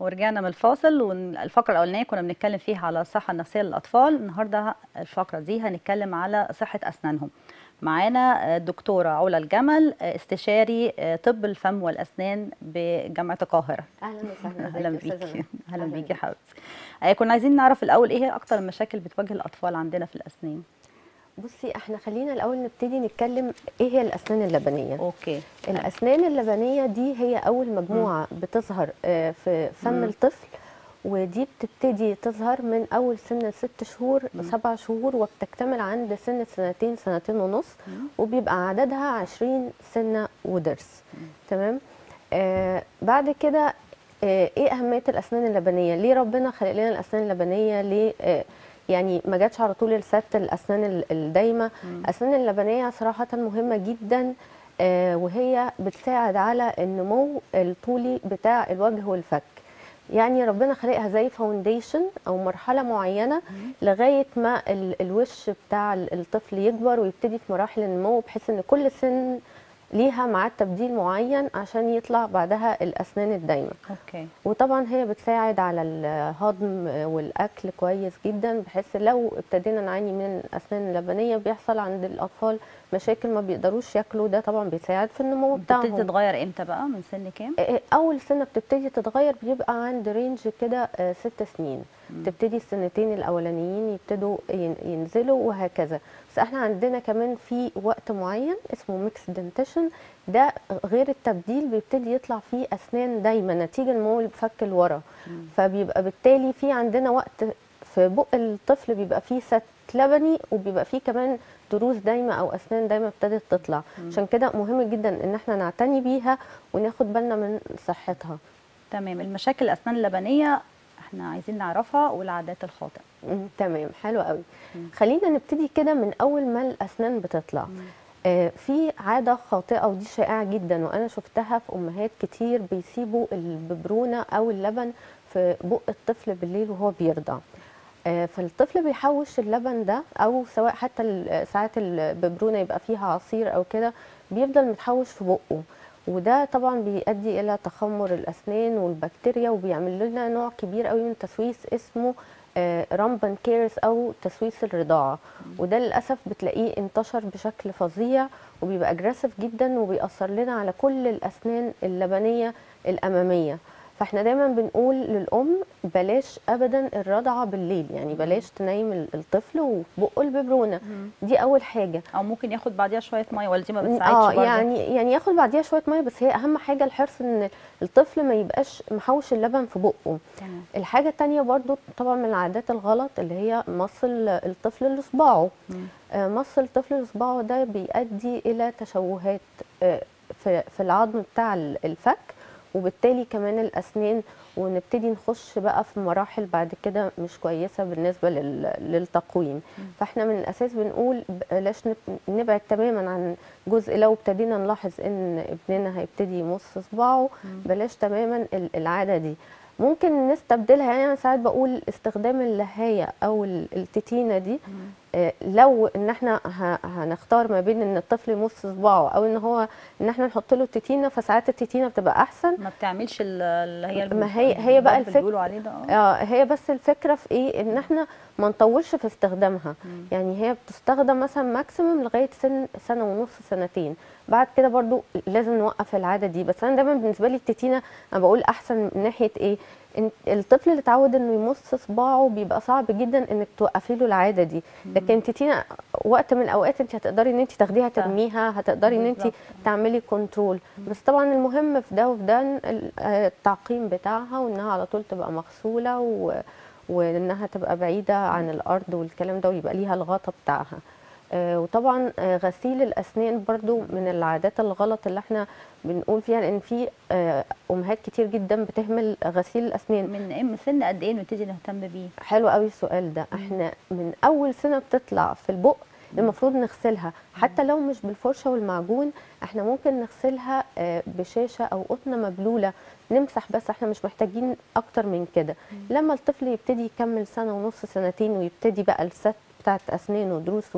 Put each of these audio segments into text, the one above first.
ورجعنا من الفاصل والفقرة الأولانية كنا بنتكلم فيها على الصحة النفسية للأطفال النهاردة الفقرة دي هنتكلم على صحة أسنانهم معانا الدكتورة علا الجمل استشاري طب الفم والأسنان بجامعة القاهرة اهلا وسهلا أهلا ازيك يا أستاذة بيكي نور؟ أهلا أهلاً بيكي بيك. حبيبتي آه، كنا عايزين نعرف الأول إيه هي أكتر المشاكل بتواجه الأطفال عندنا في الأسنان بصي احنا خلينا الاول نبتدي نتكلم ايه هي الاسنان اللبنيه أوكي الاسنان اللبنيه دي هي اول مجموعه بتظهر آه، في فم مم. الطفل ودي بتبتدي تظهر من اول سن ست شهور سبع شهور وبتكتمل عند سن سنتين سنتين ونص مم. وبيبقى عددها 20 سنه وضرس تمام آه بعد كده آه ايه اهميه الاسنان اللبنيه ليه ربنا خلق لنا الاسنان اللبنيه ليه آه يعني ما جاتش على طول الست الاسنان ال- الدايمه مم. الاسنان اللبنيه صراحه مهمه جدا آه وهي بتساعد على النمو الطولي بتاع الوجه والفك يعني ربنا خلقها زي فاونديشن او مرحله معينه لغايه ما ال- الوش بتاع ال- الطفل يكبر ويبتدي في مراحل النمو بحيث ان كل سن ليها ميعاد تبديل معين عشان يطلع بعدها الاسنان الدايمه أوكي وطبعا هي بتساعد على الهضم والاكل كويس جدا بحيث لو ابتدينا نعاني من الاسنان اللبنيه بيحصل عند الاطفال مشاكل ما بيقدروش ياكلوا ده طبعا بيساعد في النمو بتبتدي بتاعهم تتغير إمتى بقى من سن كام؟ اول سنه بتبتدي تتغير بيبقى عند رينج كده آه، ست سنين تبتدي السنتين الاولانيين يبتدوا ين- ينزلوا وهكذا بس احنا عندنا كمان في وقت معين اسمه ميكس دنتيشن ده غير التبديل بيبتدي يطلع فيه اسنان دايما نتيجه نمو الفك لورا فبيبقى بالتالي في عندنا وقت في بق الطفل بيبقى فيه ست لبني وبيبقى فيه كمان ضروس دايمه او اسنان دايمه ابتدت تطلع عشان كده مهم جدا ان احنا نعتني بيها وناخد بالنا من صحتها تمام المشاكل الأسنان اللبنية احنا عايزين نعرفها والعادات الخاطئة مم، تمام حلو قوي مم. خلينا نبتدي كده من اول ما الاسنان بتطلع آه في عاده خاطئه ودي شائعه جدا وانا شفتها في امهات كتير بيسيبوا الببرونه او اللبن في بق الطفل بالليل وهو بيرضع آه، فالطفل بيحوش اللبن ده او سواء حتى ال- ساعات الببرونه يبقى فيها عصير او كده بيفضل متحوش في بقه وده طبعا بيؤدي الى تخمر الاسنان والبكتيريا وبيعمل لنا نوع كبير قوي من التسويس اسمه رامبان كيرس او تسويس الرضاعه وده للاسف بتلاقيه انتشر بشكل فظيع وبيبقى اجريسيف جدا وبيأثر لنا على كل الاسنان اللبنيه الاماميه فاحنا دايما بنقول للام بلاش ابدا الرضعه بالليل يعني بلاش تنيم ال- الطفل وفي بقه الببرونه دي اول حاجه أو ممكن ياخد بعديها شوية مية ولا دي ما بتساعدش اه برضه؟ يعني يعني ياخد بعديها شويه ميه بس هي اهم حاجه الحرص ان الطفل ما يبقاش محوش اللبن في بقه تمام الحاجه التانية برضو طبعا من العادات الغلط اللي هي مص ال- الطفل لصباعه مم. آه، مص الطفل لصباعه ده بيؤدي الى تشوهات آه، في في العظم بتاع ال- الفك وبالتالي كمان الاسنان ونبتدي نخش بقى في مراحل بعد كده مش كويسه بالنسبه لل- للتقويم فاحنا من الاساس بنقول بلاش نب- نبعد تماما عن جزء لو ابتدينا نلاحظ ان ابننا هيبتدي يمص صباعه بلاش تماما ال- العاده دي ممكن نستبدلها يعني انا ساعات بقول استخدام اللهايه او ال- التتينه دي آه، لو ان احنا ه- هنختار ما بين ان الطفل يمص صباعه او ان هو ان احنا نحط له التتينه فساعات التتينه بتبقى احسن ما بتعملش ال- اللي هي ما هي- هي بقى الباب اللي الفك- بيقولوا عليه ده آه. اه هي بس الفكره في ايه ان احنا ما نطولش في استخدامها مم. يعني هي بتستخدم مثلا ماكسيمم لغايه سن سنه ونص سنتين بعد كده برضو لازم نوقف العاده دي بس انا دايما بالنسبه لي التتينه انا بقول احسن من ناحيه ايه إن الطفل اللي اتعود انه يمص صباعه بيبقى صعب جدا انك توقفي له العاده دي لكن التتينه وقت من الاوقات انت هتقدري ان انت تاخديها صح. ترميها هتقدري ان انت بالظبط. تعملي كنترول بس طبعا المهم في ده وفي ده ال- آه، التعقيم بتاعها وانها على طول تبقى مغسوله و... وانها تبقى بعيده عن الارض والكلام ده ويبقى ليها الغطا بتاعها آه، وطبعا آه، غسيل الاسنان برضو من العادات الغلط اللي احنا بنقول فيها لان في آه، امهات كتير جدا بتهمل غسيل الاسنان من إيه- من سن قد ايه نبتدي نهتم بيه حلو قوي السؤال ده احنا من اول سنه بتطلع في البق المفروض نغسلها حتى لو مش بالفرشه والمعجون احنا ممكن نغسلها آه، بشاشه او قطنه مبلوله نمسح بس احنا مش محتاجين اكتر من كده لما الطفل يبتدي يكمل سنه ونص سنتين ويبتدي بقى الست بتاعت اسنانه ودروسه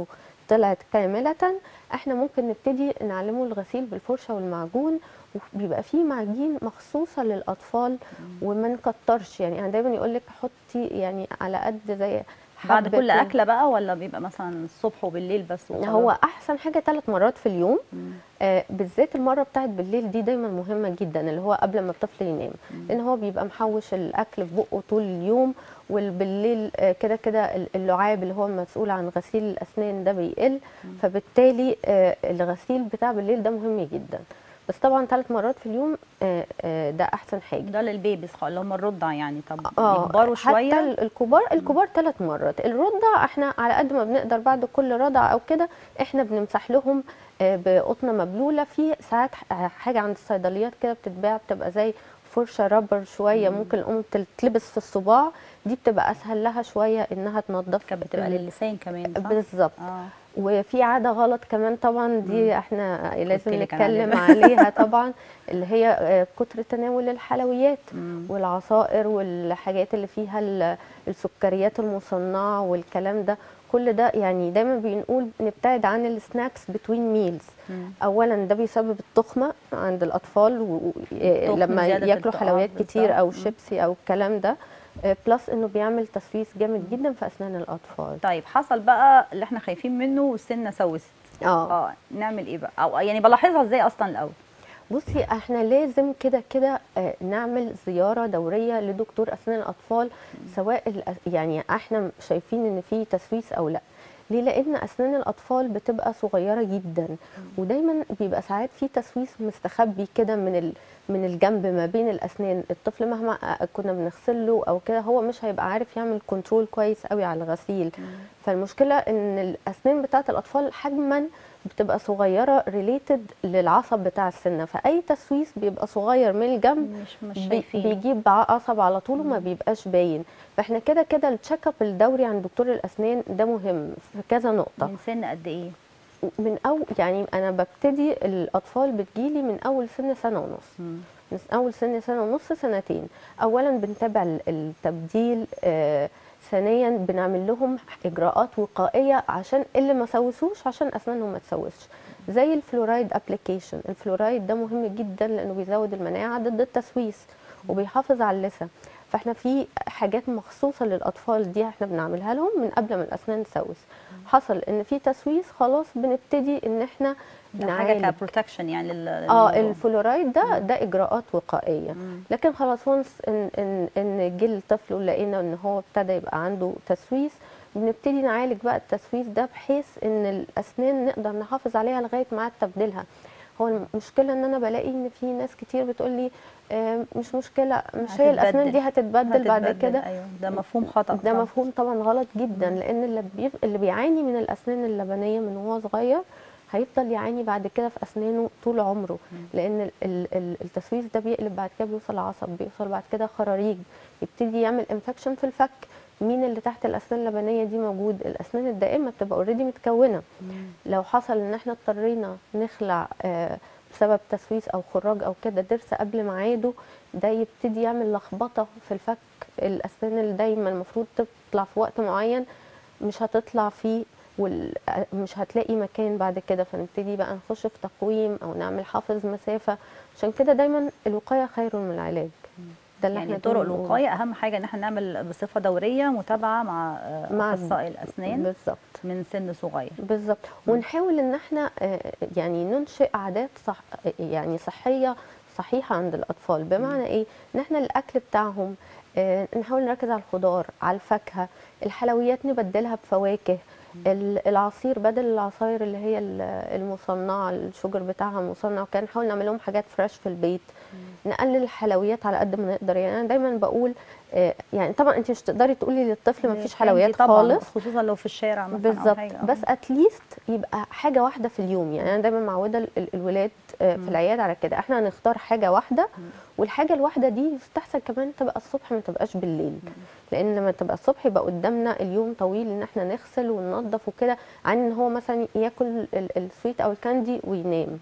طلعت كامله احنا ممكن نبتدي نعلمه الغسيل بالفرشه والمعجون وبيبقى فيه معجين مخصوصه للاطفال وما نكترش يعني انا دايما يقول لك حطي يعني على قد زي بعد حبة كل اكله بقى ولا بيبقى مثلا الصبح وبالليل بس وخلاص؟ هو احسن حاجه ثلاث مرات في اليوم مم. آه بالذات المره بتاعت بالليل دي دايما مهمه جدا اللي هو قبل ما الطفل ينام لان هو بيبقى محوش الاكل في بقه طول اليوم وبالليل آه كده كده ال- اللعاب اللي هو المسؤول عن غسيل الاسنان ده بيقل فبالتالي آه الغسيل بتاع بالليل ده مهم جدا بس طبعا ثلاث مرات في اليوم آه آه ده احسن حاجه ده للبيبيز خ- اللي هم الرضع يعني طب اه يكبروا حتى شويه ال- الكبار الكبار ثلاث مرات الرضع احنا على قد ما بنقدر بعد كل رضع او كده احنا بنمسح لهم آه، بقطنه مبلوله في ساعات ح- حاجه عند الصيدليات كده بتتباع بتبقى زي فرشه رابر شويه ممكن الام تلبس في الصباع دي بتبقى اسهل لها شويه انها تنظف كانت بتبقى ال- للسان كمان صح؟ بالظبط اه وفي عاده غلط كمان طبعا دي احنا لازم قلتلك أنا نتكلم عليها. عليها طبعا اللي هي آه، كتر تناول الحلويات مم. والعصائر والحاجات اللي فيها ال- السكريات المصنعه والكلام ده كل ده يعني دايما بنقول نبتعد عن السناكس بتوين ميلز مم. اولا ده بيسبب التخمه عند الاطفال و- و- آه، التخن، لما زيادة ياكلوا الت- حلويات آه، كتير بالظبط. او مم. شيبسي او الكلام ده بلس انه بيعمل تسويس جامد جدا في اسنان الاطفال طيب حصل بقى اللي احنا خايفين منه والسنه سوست اه اه نعمل ايه بقى او يعني بلاحظها ازاي اصلا الاول بصي احنا لازم كده كده آه، نعمل زياره دوريه لدكتور اسنان الاطفال سواء الأ- يعني احنا شايفين ان في تسويس او لا ليه لان اسنان الاطفال بتبقى صغيره جدا ودايما بيبقى ساعات في تسويس مستخبي كده من ال من الجنب ما بين الاسنان الطفل مهما آه، كنا بنغسل له او كده هو مش هيبقى عارف يعمل كنترول كويس قوي على الغسيل فالمشكله ان الاسنان بتاعه الاطفال حجما بتبقى صغيره ريليتد للعصب بتاع السنه فاي تسويس بيبقى صغير من الجنب مش مش بي- شايفين بيجيب عصب على طول وما بيبقاش باين فاحنا كده كده التشيك اب الدوري عند دكتور الاسنان ده مهم في كذا نقطه من سن قد ايه من اول يعني انا ببتدي الاطفال بتجيلي من اول سن سنه ونص مم. من اول سن سنه ونص سنتين اولا بنتابع ال- التبديل آه ثانيا بنعمل لهم اجراءات وقائيه عشان اللي ما سوسوش عشان اسنانهم ما تسوسش زي الفلورايد ابلكيشن الفلورايد ده مهم جدا لانه بيزود المناعه ضد التسويس وبيحافظ على اللثه فاحنا في حاجات مخصوصه للاطفال دي احنا بنعملها لهم من قبل ما الاسنان تسوس حصل ان في تسويس خلاص بنبتدي ان احنا ده حاجه نعالج كبروتكشن يعني لل اه للموضوع. الفلورايد ده ده اجراءات وقائيه مم. لكن خلاص وانس ان ان ان جه الطفل ولقينا ان هو ابتدى يبقى عنده تسويس بنبتدي نعالج بقى التسويس ده بحيث ان الاسنان نقدر نحافظ عليها لغايه ميعاد تبديلها هو المشكله ان انا بلاقي ان في ناس كتير بتقول لي آه، مش مشكله مش هي الاسنان دي هتتبدل بعد هتتبدل، كده ايوه ده مفهوم خطا ده طبعاً. مفهوم طبعا غلط جدا لان اللي, بي... اللي بيعاني من الاسنان اللبنيه من وهو صغير هيفضل يعاني بعد كده في اسنانه طول عمره لان ال- ال- ال- التسويس ده بيقلب بعد كده بيوصل لعصب بيوصل بعد كده خراريج يبتدي يعمل انفكشن في الفك مين اللي تحت الاسنان اللبنيه دي موجود الاسنان الدائمه بتبقى اوريدي متكونه لو حصل ان احنا اضطرينا نخلع آه، بسبب تسويس او خراج او كده ضرس قبل ميعاده ده يبتدي يعمل لخبطه في الفك الاسنان اللي دايما المفروض تطلع في وقت معين مش هتطلع فيه ومش هتلاقي مكان بعد كده فنبتدي بقى نخش في تقويم او نعمل حافظ مسافه عشان كده دايما الوقايه خير من العلاج ده اللي يعني احنا طرق بنقوله. الوقايه اهم حاجه ان احنا نعمل بصفه دوريه متابعه مع آه، مع اخصائي الاسنان بالظبط من سن صغير بالظبط ونحاول ان احنا آه، يعني ننشئ عادات صح يعني صحيه صحيحه عند الاطفال بمعنى ايه ان احنا الاكل بتاعهم آه، نحاول نركز على الخضار على الفاكهه الحلويات نبدلها بفواكه ال- العصير بدل العصاير اللي هي ال- المصنعه الشجر بتاعها مصنع وكان نحاول نعمل لهم حاجات فريش في البيت نقلل الحلويات على قد ما نقدر يعني انا دايما بقول آه، يعني طبعا انت مش تقدري تقولي للطفل ما فيش كاندي حلويات طبعاً، خالص خصوصا لو في الشارع مثلا بالظبط او حاجه بس اتليست يبقى حاجه واحده في اليوم يعني انا دايما معوده ال- ال- الولاد آه، في العياده على كده احنا هنختار حاجه واحده والحاجه الواحده دي يستحسن كمان تبقى الصبح ما تبقاش بالليل لان لما تبقى الصبح يبقى قدامنا اليوم طويل ان احنا نغسل وننظف وكده عن ان هو مثلا ياكل ال- السويت او الكاندي وينام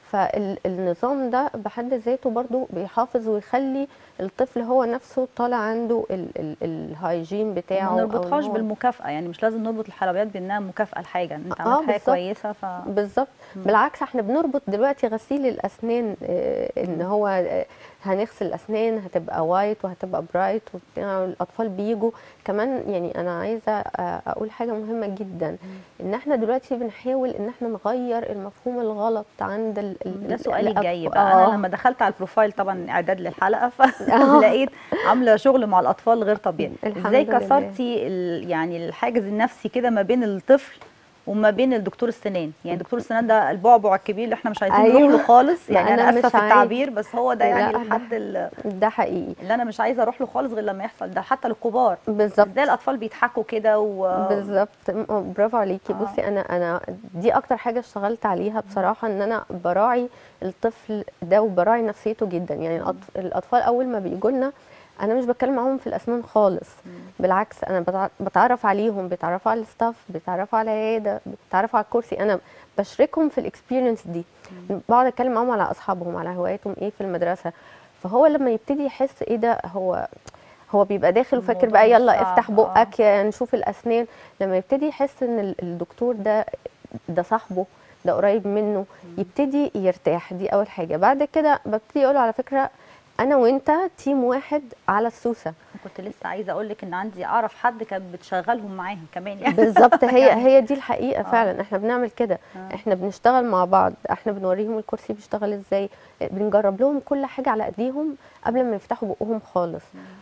فالنظام ده بحد ذاته برضو بيحافظ ويخلي الطفل هو نفسه طالع عنده ال- ال- الهايجين بتاعه ما أو إن نربطهاش هو- بالمكافاه يعني مش لازم نربط الحلويات بانها مكافاه لحاجه انت آه، عملت حاجه بالظبط. كويسه ف بالظبط مم. بالعكس احنا بنربط دلوقتي غسيل الاسنان آه، ان هو آه، هنغسل الاسنان هتبقى وايت وهتبقى برايت وبتاع الاطفال بيجوا كمان يعني انا عايزه آه، اقول حاجه مهمه جدا ان احنا دلوقتي بنحاول ان احنا نغير المفهوم الغلط عند ال ال- ده سؤالي الأب- الجاي بقى آه. انا لما دخلت على البروفايل طبعا اعداد للحلقه فلقيت عامله شغل مع الاطفال غير طبيعي الحمد ازاي لله. كسرتي ال- يعني الحاجز النفسي كده ما بين الطفل وما بين الدكتور السنان يعني دكتور السنان ده البعبع الكبير اللي احنا مش عايزين نروح أيوة. له خالص ما يعني انا أنا مش اسفه في عايز- التعبير بس هو ده يعني لا، ده- الحد ال- ده حقيقي اللي انا مش عايزه اروح له خالص غير لما يحصل ده حتى للكبار بالظبط ازاي الاطفال بيضحكوا كده و بالظبط م- برافو عليكي آه. بصي انا انا دي اكتر حاجه اشتغلت عليها بصراحه ان انا براعي الطفل ده وبراعي نفسيته جدا يعني الأطف- الاطفال اول ما بيجوا لنا انا مش بتكلم معاهم في الاسنان خالص بالعكس انا بتع- بتعرف عليهم بيتعرفوا على الستاف بيتعرفوا على العياده بيتعرفوا على الكرسي انا بشاركهم في الاكسبيرينس دي بقعد اتكلم معاهم على اصحابهم على هواياتهم ايه في المدرسه فهو لما يبتدي يحس ايه ده هو هو بيبقى داخل وفاكر الموضوع بقى يلا صعب، افتح آه. بقك يا نشوف الاسنان لما يبتدي يحس ان ال- الدكتور ده ده صاحبه ده قريب منه يبتدي يرتاح دي اول حاجه بعد كده ببتدي اقول له على فكره انا وانت تيم واحد على السوسه كنت لسه عايزه اقول لك ان عندي اعرف حد كانت بتشغلهم معاهم كمان يعني بالظبط هي يعني. هي دي الحقيقه آه. فعلا احنا بنعمل كده آه. احنا بنشتغل مع بعض احنا بنوريهم الكرسي بيشتغل ازاي بنجرب لهم كل حاجه على ايديهم قبل ما يفتحوا بقهم خالص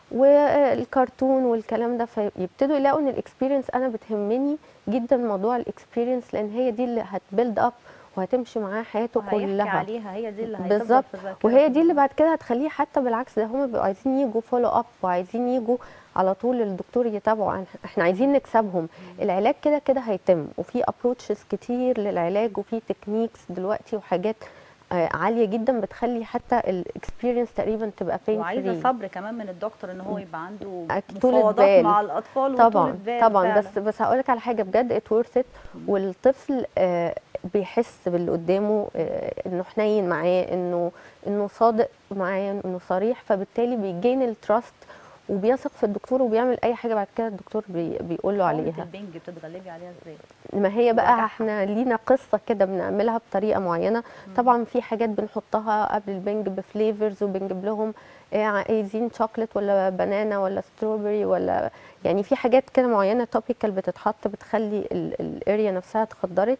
والكرتون والكلام ده فيبتدوا يلاقوا ان الاكسبيرينس انا بتهمني جدا موضوع الاكسبيرينس لان هي دي اللي هتبيلد اب وهتمشي معاه حياته وهيحكي كلها عليها هي دي اللي هتفضل بالظبط في الذاكرة وهي دي كلها. اللي بعد كده هتخليه حتى بالعكس ده هم بيبقوا عايزين يجوا فولو اب وعايزين يجوا على طول الدكتور يتابعوا احنا عايزين نكسبهم العلاج كده كده هيتم وفي ابروتشز كتير للعلاج وفي تكنيكس دلوقتي وحاجات آه، عاليه جدا بتخلي حتى الاكسبيرينس تقريبا تبقى بين وعايزه صبر كمان من الدكتور ان هو يبقى عنده أكيد طولة مفاوضات بال. مع الاطفال وطولة طبعا بال طبعا فعلا. بس بس هقول لك على حاجه بجد ات ورث والطفل آه، بيحس باللي قدامه آه، انه حنين معاه انه انه صادق معاه انه صريح فبالتالي بيجين التراست وبيثق في الدكتور وبيعمل اي حاجه بعد كده الدكتور بي بيقول له عقدة عليها البنج بتتغلبي عليها ازاي ما هي بقى وجعها. احنا لينا قصه كده بنعملها بطريقه معينه طبعا في حاجات بنحطها قبل البنج بفليفرز وبنجيب لهم إيه عايزين شوكليت ولا بنانا ولا ستروبري ولا يعني في حاجات كده معينه توبيكال بتتحط بتخلي الاريا نفسها اتخدرت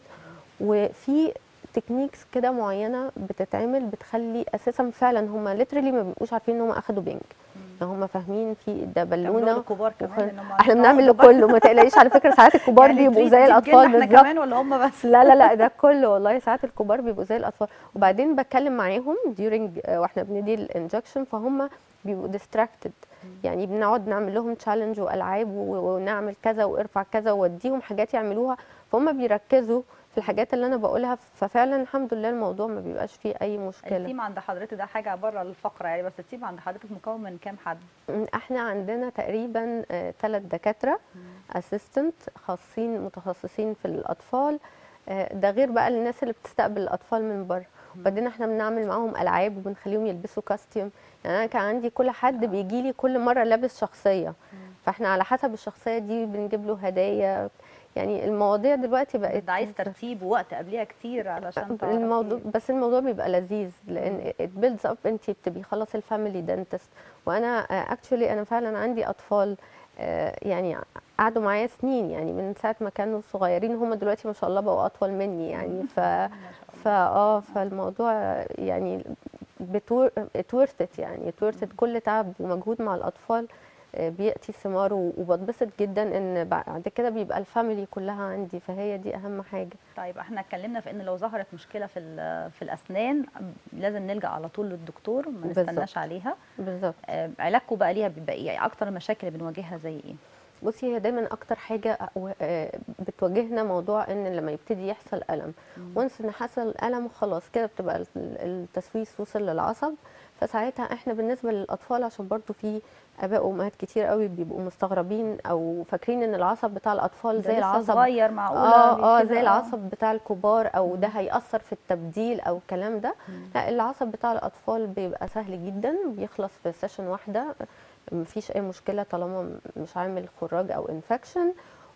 وفي تكنيكس كده معينه بتتعمل بتخلي اساسا فعلا هم ليترلي ما بيبقوش عارفين ان هم اخدوا بنج هم فاهمين في ده بيعملوا بالونه للكبار كمان وخ- إن هم احنا آه، بنعمل الكبار. لكله ما تقلقيش على فكره ساعات الكبار يعني بيبقوا تريد زي تجيلنا الاطفال احنا بالظبط كمان ولا هم بس لا لا لا ده كله والله ساعات الكبار بيبقوا زي الاطفال وبعدين بتكلم معاهم during آه، واحنا بندي الانجكشن فهم بيبقوا distracted يعني بنقعد نعمل لهم تشالنج والعاب و- ونعمل كذا وارفع كذا واديهم حاجات يعملوها فهم بيركزوا في الحاجات اللي انا بقولها ففعلا الحمد لله الموضوع ما بيبقاش فيه اي مشكله التيم عند حضرتك ده حاجه بره الفقره يعني بس التيم عند حضرتك مكون من كام حد احنا عندنا تقريبا ثلاث دكاتره اسيستنت خاصين متخصصين في الاطفال آه، ده غير بقى الناس اللي بتستقبل الاطفال من بره وبعدين احنا بنعمل معاهم العاب وبنخليهم يلبسوا كاستيوم يعني انا كان عندي كل حد بيجي لي كل مره لابس شخصيه فاحنا على حسب الشخصيه دي بنجيب له هدايا يعني المواضيع دلوقتي بقت ده عايز ترتيب ووقت قبليها كتير علشان تعرفي الموضوع بس الموضوع بيبقى لذيذ لان it builds up انت بتبقي خلاص الفاميلي دنتست وانا اكشولي انا فعلا عندي اطفال آه، يعني قعدوا معايا سنين يعني من ساعه ما كانوا صغيرين هم دلوقتي ما شاء الله بقوا اطول مني يعني ف فا اه فالموضوع يعني بتور اتورثت يعني اتورثت كل تعب ومجهود مع الاطفال آه، بياتي ثماره وبتبسط جدا ان بعد كده بيبقى الفاميلي كلها عندي فهي دي اهم حاجه طيب احنا اتكلمنا في ان لو ظهرت مشكله في ال- في الاسنان لازم نلجا على طول للدكتور ما بالظبط. نستناش عليها بالظبط آه، علاجكم بقى ليها بيبقى ايه يعني اكتر المشاكل اللي بنواجهها زي ايه بصي هي دايما اكتر حاجه و- آه، بتواجهنا موضوع ان لما يبتدي يحصل الم وانس ان حصل الم خلاص كده بتبقى ال- التسويس وصل للعصب فساعتها احنا بالنسبه للاطفال عشان برضو في اباء وامهات كتير قوي بيبقوا مستغربين او فاكرين ان العصب بتاع الاطفال ده زي لسه العصب صغير معقوله اه اه كده؟ زي العصب بتاع الكبار او ده هيأثر في التبديل او الكلام ده مم. لا العصب بتاع الاطفال بيبقى سهل جدا بيخلص في سيشن واحده مفيش اي مشكله طالما مش عامل خراج او انفكشن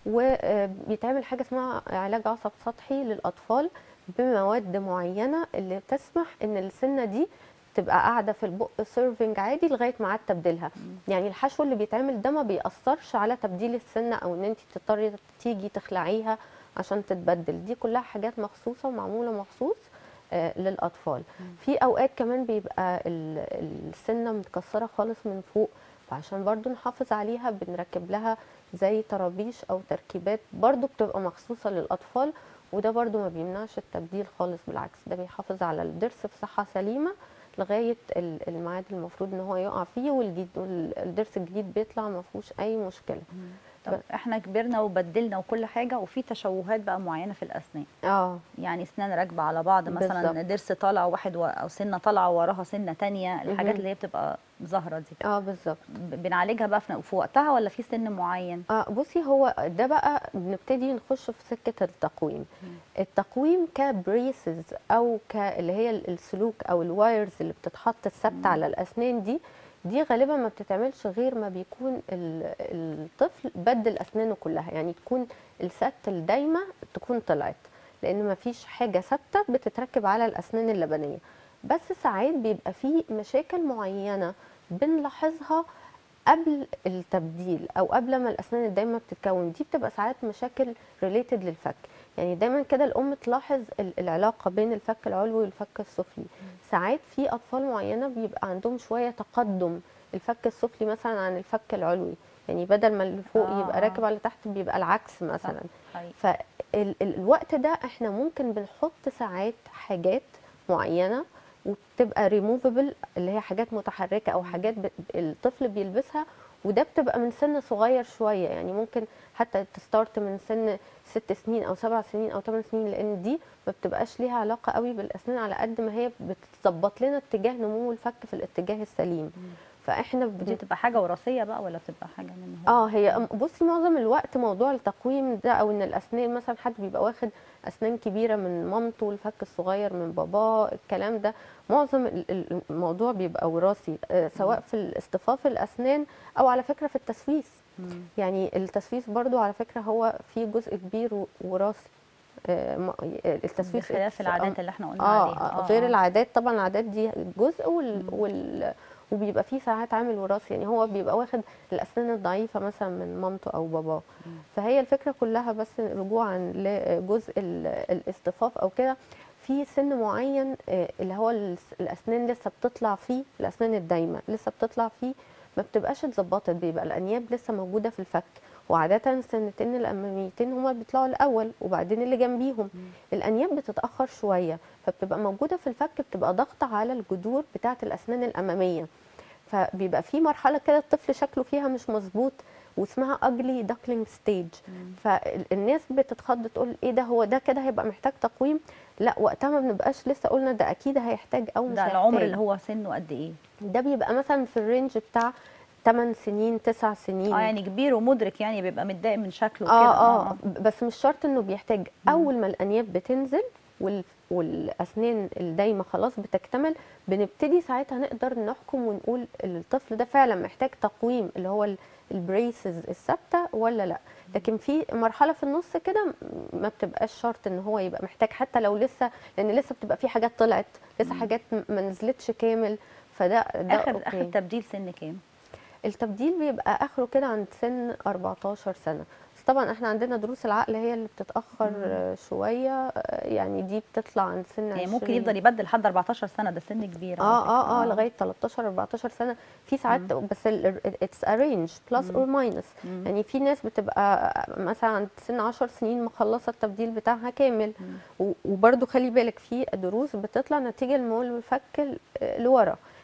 وبيتعمل حاجه اسمها علاج عصب سطحي للاطفال بمواد معينه اللي بتسمح ان السنه دي تبقى قاعده في البق سيرفنج عادي لغايه ميعاد تبديلها يعني الحشو اللي بيتعمل ده ما بيأثرش على تبديل السنه او ان انت تضطري تيجي تخلعيها عشان تتبدل دي كلها حاجات مخصوصه ومعموله مخصوص آه، للاطفال في اوقات كمان بيبقى ال- السنه متكسره خالص من فوق فعشان برضو نحافظ عليها بنركب لها زي طرابيش او تركيبات برضو بتبقى مخصوصه للاطفال وده برضو ما بيمنعش التبديل خالص بالعكس ده بيحافظ على الضرس في صحه سليمه لغايه ال- الميعاد المفروض ان هو يقع فيه والجديد والضرس الجديد بيطلع ما فيهوش اي مشكله طب احنا كبرنا وبدلنا وكل حاجه وفي تشوهات بقى معينه في الاسنان اه يعني اسنان راكبه على بعض مثلا بالظبط. ضرس طالع واحد و... او سنه طالعه وراها سنه تانية الحاجات مهم. اللي هي بتبقى ظاهره دي اه بالظبط ب- بنعالجها بقى في في وقتها ولا في سن معين اه بصي هو ده بقى بنبتدي نخش في سكه التقويم التقويم كبريسز او ك اللي هي السلوك او الوايرز اللي بتتحط الثابته على الاسنان دي دي غالبا ما بتتعملش غير ما بيكون ال- الطفل بدل اسنانه كلها يعني تكون الست الدايمه تكون طلعت لان ما فيش حاجه ثابته بتتركب على الاسنان اللبنيه بس ساعات بيبقى في مشاكل معينه بنلاحظها قبل التبديل او قبل ما الاسنان الدايمه بتتكون دي بتبقى ساعات مشاكل ريليتد للفك يعني دايما كده الام تلاحظ ال- العلاقه بين الفك العلوي والفك السفلي ساعات في اطفال معينه بيبقى عندهم شويه تقدم الفك السفلي مثلا عن الفك العلوي يعني بدل ما اللي فوق آه، يبقى آه. راكب على تحت بيبقى العكس مثلا حقيقي. فالوقت ده احنا ممكن بنحط ساعات حاجات معينه وبتبقى ريموفبل اللي هي حاجات متحركه او حاجات ب- الطفل بيلبسها وده بتبقى من سن صغير شويه يعني ممكن حتى تستارت من سن ست سنين او سبع سنين او ثمان سنين لان دي ما بتبقاش ليها علاقه قوي بالاسنان على قد ما هي بتظبط لنا اتجاه نمو الفك في الاتجاه السليم فاحنا دي بن- بتبقى حاجه وراثيه بقى ولا بتبقى حاجه من هو اه هي بصي معظم الوقت موضوع التقويم ده او ان الاسنان مثلا حد بيبقى واخد اسنان كبيره من مامته والفك الصغير من باباه الكلام ده معظم ال- ال- الموضوع بيبقى وراثي آه، سواء في الاصطفاف الاسنان او على فكره في التسويس مم. يعني التسويس برضو على فكره هو فيه جزء كبير و- وراثي آه، ما- التسويس بخلاف العادات اللي احنا قلنا اه عليها آه، غير العادات طبعا العادات دي جزء وال, مم. وال وبيبقى فيه ساعات عامل وراثي يعني هو بيبقى واخد الاسنان الضعيفه مثلا من مامته او باباه مم. فهي الفكره كلها بس رجوعا لجزء ال- الاصطفاف او كده في سن معين آه، اللي هو الس- الاسنان لسه بتطلع فيه الاسنان الدايمه لسه بتطلع فيه ما بتبقاش اتظبطت بيبقى الانياب لسه موجوده في الفك وعاده السنتين الاماميتين هما بيطلعوا الاول وبعدين اللي جنبيهم مم. الانياب بتتاخر شويه فبتبقى موجوده في الفك بتبقى ضاغطه على الجذور بتاعه الاسنان الاماميه فبيبقى في مرحله كده الطفل شكله فيها مش مظبوط واسمها ugly duckling stage مم. فالناس بتتخض تقول ايه ده هو ده كده هيبقى محتاج تقويم لا وقتها ما بنبقاش لسه قلنا ده اكيد هيحتاج او مش ده هيحتاج العمر اللي هو سنه قد ايه ده بيبقى مثلا في الرينج بتاع 8 سنين 9 سنين اه يعني كبير ومدرك يعني بيبقى متضايق من شكله كده اه اه بس مش شرط انه بيحتاج اول ما الانياب بتنزل وال والاسنان الدايمه خلاص بتكتمل بنبتدي ساعتها نقدر نحكم ونقول الطفل ده فعلا محتاج تقويم اللي هو ال- البريسز الثابته ولا لا لكن في مرحله في النص كده م- ما بتبقاش شرط ان هو يبقى محتاج حتى لو لسه لان لسه بتبقى في حاجات طلعت لسه مم. حاجات م- ما نزلتش كامل فده ده اخر أوكي. اخر تبديل سن كام التبديل بيبقى اخره كده عند سن 14 سنه بس طبعا احنا عندنا دروس العقل هي اللي بتتاخر مم. آه، شويه آه، يعني دي بتطلع عند سن يعني 20 ممكن يفضل يبدل لحد 14 سنه ده سن كبير على اه فكرة. اه اه لغايه 13 14 سنه في ساعات بس اتس ارينج بلس مم. اور ماينس مم. يعني في ناس بتبقى مثلا عند سن 10 سنين مخلصه التبديل بتاعها كامل مم. و- وبرده خلي بالك في دروس بتطلع نتيجه المول والفك ال- لورا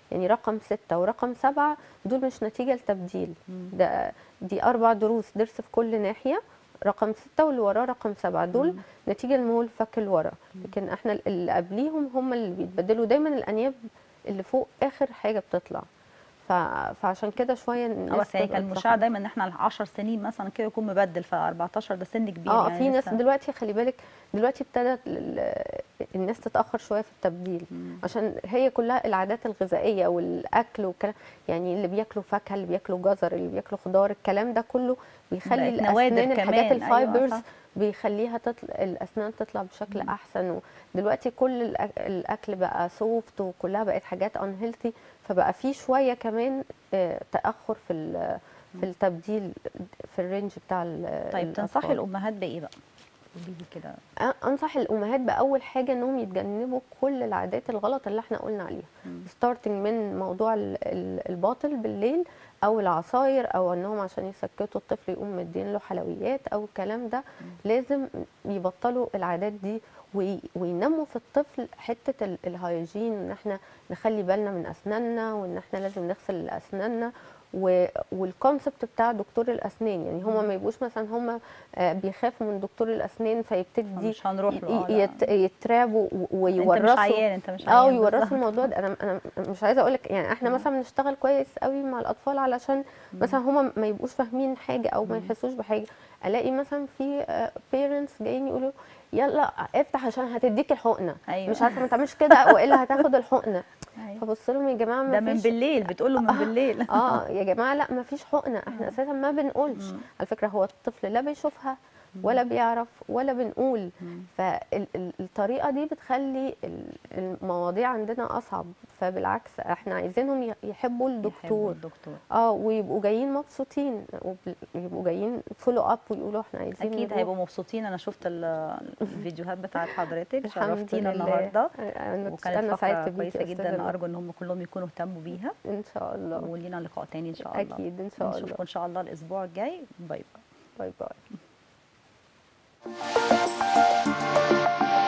يعني رقم ستة ورقم سبعة دول مش نتيجة لتبديل مم. ده دي أربع ضروس ضرس في كل ناحية رقم ستة واللي وراه رقم سبعة دول مم. نتيجة لمول الفك اللي ورا لكن احنا اللي قبليهم هم اللي بيتبدلوا دايما الأنياب اللي فوق آخر حاجة بتطلع ف... فعشان كده شوية اه الناس بس يعني تبقى كان تصحح. المشاع دايما ان احنا 10 سنين مثلا كده يكون مبدل ف 14 ده سن كبير اه يعني في ناس لسه- دلوقتي خلي بالك دلوقتي ابتدت ال- الناس تتاخر شويه في التبديل مم. عشان هي كلها العادات الغذائيه والاكل والكلام يعني اللي بياكلوا فاكهه اللي بياكلوا جزر اللي بياكلوا خضار الكلام ده كله بيخلي بقت نوادر الاسنان كمان، الحاجات أيوة، الفايبرز صح. بيخليها تطلع الاسنان تطلع بشكل مم. احسن ودلوقتي كل الأك- الاكل بقى سوفت وكلها بقت حاجات ان هيلثي فبقى في شويه كمان آه، تاخر في ال- في التبديل في الرينج بتاع ال- طيب تنصحي الأطفال. الامهات بايه بقى؟ قولي لي كده أ- انصح الامهات باول حاجه انهم يتجنبوا كل العادات الغلط اللي احنا قلنا عليها مم. ستارتنج من موضوع ال- ال- الباطل بالليل او العصاير او انهم عشان يسكتوا الطفل يقوم مدين له حلويات او الكلام ده لازم يبطلوا العادات دي وي- وينموا في الطفل حته ال- الهيجين ان احنا نخلي بالنا من اسناننا وان احنا لازم نغسل اسناننا و- والكونسبت بتاع دكتور الاسنان يعني هما ما يبقوش مثلا هما آه، بيخافوا من دكتور الاسنان فيبتدي مش هنروح له آه، ي- لا. يت- يترعبوا و- انت مش ويورثوا عيان انت مش اه عيان يورثوا بالظبط. الموضوع ده انا انا مش عايزه اقول لك يعني احنا مثلا بنشتغل كويس قوي مع الاطفال علشان مثلا هما ما يبقوش فاهمين حاجه او ما يحسوش بحاجه الاقي مثلا في بيرنتس جايين يقولوا يلا افتح عشان هتديك الحقنه أيوة. مش عارفه ما تعملش كده والا هتاخد الحقنه أيوة. فبص لهم يا جماعه ما ده من فيش بالليل بتقول له من بالليل اه يا جماعه لا ما فيش حقنه احنا اساسا ما بنقولش على فكره هو الطفل لا بيشوفها ولا بيعرف ولا بنقول فالطريقه دي بتخلي ال- المواضيع عندنا اصعب فبالعكس احنا عايزينهم ي- يحبوا يحبوا الدكتور الدكتور اه ويبقوا جايين مبسوطين ويبقوا جايين فولو اب ويقولوا احنا عايزين اكيد نروح. هيبقوا مبسوطين انا شفت ال- الفيديوهات بتاعت حضرتك الحمد شرفتينا لله. النهارده انا وكانت أنا فقره سعدت بيكي كويسه يا أستاذة جدا نور. ارجو ان هم كلهم يكونوا اهتموا بيها ان شاء الله ولينا لقاء تاني ان شاء الله اكيد ان شاء الله نشوفكم ان شاء الله الاسبوع الجاي باي باي باي باي